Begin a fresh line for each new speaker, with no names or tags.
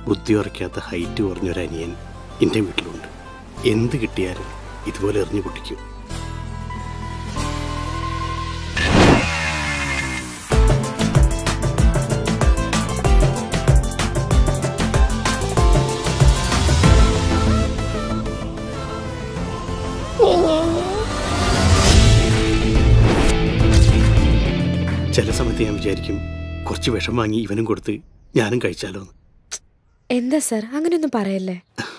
ബുദ്ധി ഉറയ്ക്കാത്ത ഹൈറ്റ് കുറഞ്ഞൊരു അനിയൻ എൻ്റെ വീട്ടിലുണ്ട് എന്ത് കിട്ടിയാലും ഇതുപോലെ എറിഞ്ഞു പൊട്ടിക്കും ചില സമയത്ത് ഞാൻ വിചാരിക്കും കുറച്ച് വിഷം വാങ്ങി ഇവനും കൊടുത്ത് ഞാനും കഴിച്ചാലോ എന്ന്
എന്താ സർ അങ്ങനെയൊന്നും പറയല്ലേ